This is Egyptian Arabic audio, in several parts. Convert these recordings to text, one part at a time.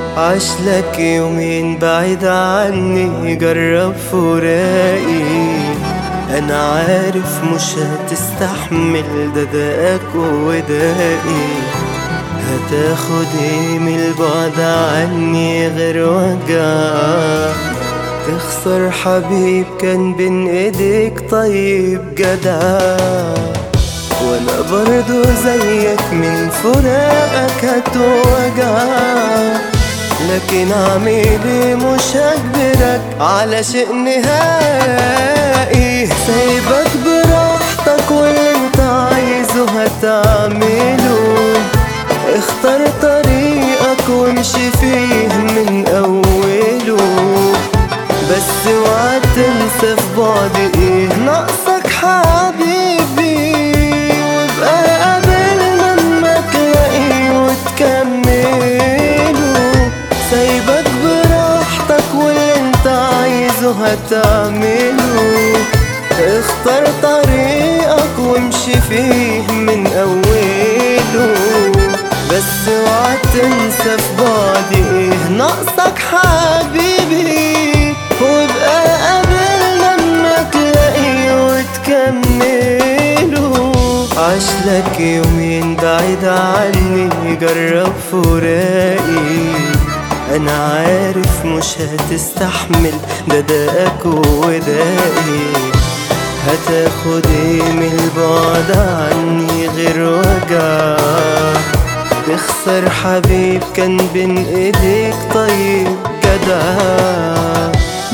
عشلك يومين بعيد عني جرب فراقي انا عارف مش هتستحمل ده دقاك ودائي هتاخد ايه من البعد عني غير وجع تخسر حبيب كان بين ايديك طيب جدع وانا برضو زيك من فراقك هتوجع لكن اعمل ايه مش هجبرك على شيء نهائي سايبك براحتك واللي انت عايزه هتعمله اختار طريقك وامشي فيه من اوله بس اوعى تنسى في بعد ايه ناقصك حبيبي وابقى قابلنا لما تلاقيه وتكمله سايبك براحتك واللي انت عايزه هتعمله اختار طريقك وامشي فيه من اوله بس اوعى تنسى في بعد ايه ناقصك حبيبي وابقى قابلنا لما تلاقيه وتكمله عشلك يومين بعيد عني جرب فراقي انا عارف مش هتستحمل ده دقاك ودائي هتاخد ايه من البعد عني غير وجع تخسر حبيب كان بين ايديك طيب جدع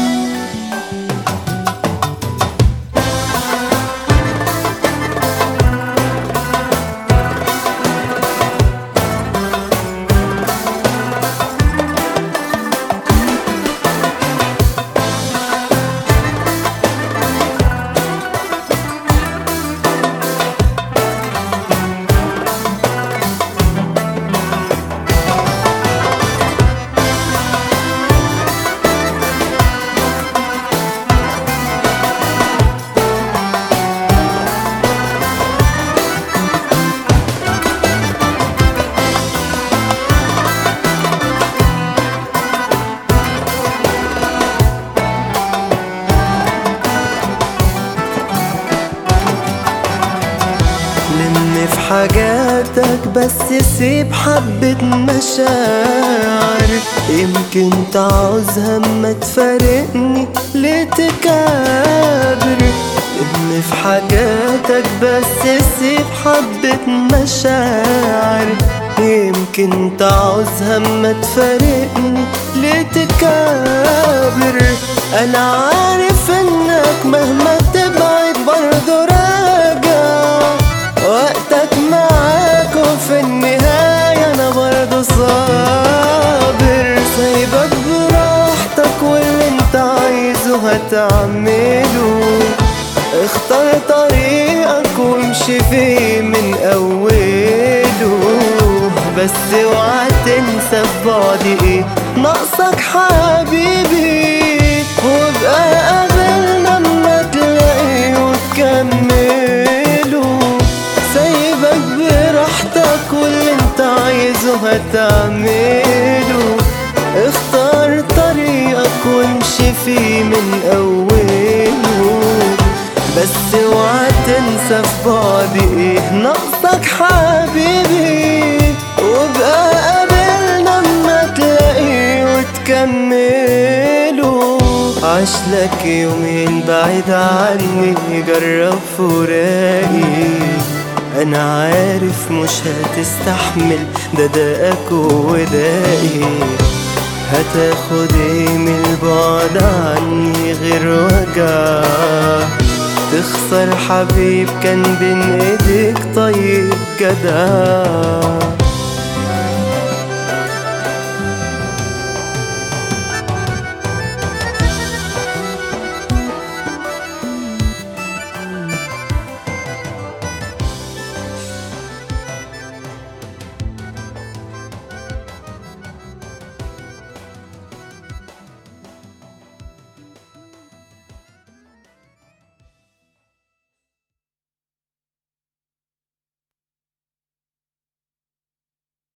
لم في حاجاتك بس سيب حبة مشاعر يمكن تعوزها اما تفارقني ليه تكابر لم في حاجاتك بس سيب حبة مشاعر يمكن تعوزها اما تفارقني ليه تكابر انا عارف انك مهما تبعد برضه راجع وقتك معاك وفي النهاية أنا برضه صابر سايبك براحتك واللي انت عايزه هتعمله اختار طريقك وامشي فيه من أوله بس اوعى تنسى في بعد ايه ناقصك حبيبي وابقى قابلنا اما تلاقيه وتكمله سايبك براحتك واللي انت عايزه هتعمله اختار طريقك وامشي فيه من اوله بس اوعى تنسى في بعد ايه ناقصك حبيبي وابقى قابلنا اما تلاقيه وتكمله عشلك يومين بعيد عني جرب فراقي انا عارف مش هتستحمل ده دقاك ودائي هتاخد ايه من البعد عني غير وجع تخسر حبيب كان بين ايديك طيب جدع